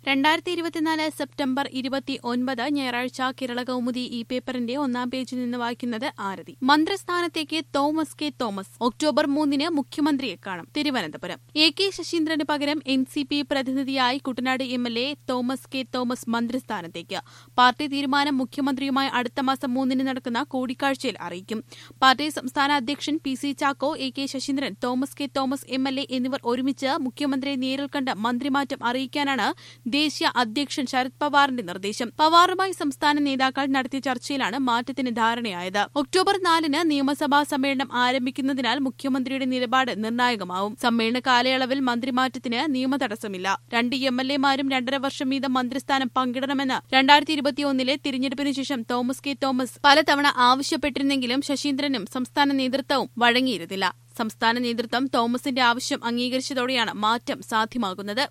രണ്ടായിരത്തി ഇരുപത്തിനാല് സെപ്റ്റംബർ ഇരുപത്തി ഒൻപത് ഞായറാഴ്ച കേരള കൗമുദി ഈ പേപ്പറിന്റെ ഒന്നാം പേജിൽ നിന്ന് വായിക്കുന്നത് ആരതി മന്ത്രിസ്ഥാനത്തേക്ക് തോമസ് കെ തോമസ് ഒക്ടോബർ മൂന്നിന് മുഖ്യമന്ത്രിയെ കാണും തിരുവനന്തപുരം എ കെ ശശീന്ദ്രന് പകരം എൻ സി പി പ്രതിനിധിയായി Kuttanad M L A Thomas K Thomas മന്ത്രിസ്ഥാനത്തേക്ക് പാർട്ടി തീരുമാനം മുഖ്യമന്ത്രിയുമായി അടുത്ത മാസം മൂന്നിന് നടക്കുന്ന കൂടിക്കാഴ്ചയിൽ അറിയിക്കും പാർട്ടി സംസ്ഥാന അധ്യക്ഷൻ P C Chacko A K Saseendran Thomas K Thomas M L A എന്നിവർ ഒരുമിച്ച് മുഖ്യമന്ത്രിയെ നേരിൽ കണ്ട് മന്ത്രിമാറ്റം അറിയിക്കാനാണ് ദേശീയ അധ്യക്ഷൻ ശരത് പവാറിന്റെ നിർദ്ദേശം പവാറുമായി സംസ്ഥാന നേതാക്കൾ നടത്തിയ ചർച്ചയിലാണ് മാറ്റത്തിന് ധാരണയായത് ഒക്ടോബർ നാലിന് നിയമസഭാ സമ്മേളനം ആരംഭിക്കുന്നതിനാൽ മുഖ്യമന്ത്രിയുടെ നിലപാട് നിർണായകമാവും സമ്മേളന കാലയളവിൽ മന്ത്രിമാറ്റത്തിന് നിയമതടസ്സമില്ല രണ്ട് എം എൽ എമാരും രണ്ടര വർഷം വീതം മന്ത്രിസ്ഥാനം പങ്കിടണമെന്ന് രണ്ടായിരത്തി ഇരുപത്തിയൊന്നിലെ തിരഞ്ഞെടുപ്പിന് ശേഷം തോമസ് കെ തോമസ് പലതവണ ആവശ്യപ്പെട്ടിരുന്നെങ്കിലും ശശീന്ദ്രനും സംസ്ഥാന നേതൃത്വവും വഴങ്ങിയിരുന്നില്ല സംസ്ഥാന നേതൃത്വം തോമസിന്റെ ആവശ്യം അംഗീകരിച്ചതോടെയാണ് മാറ്റം സാധ്യമാകുന്നത്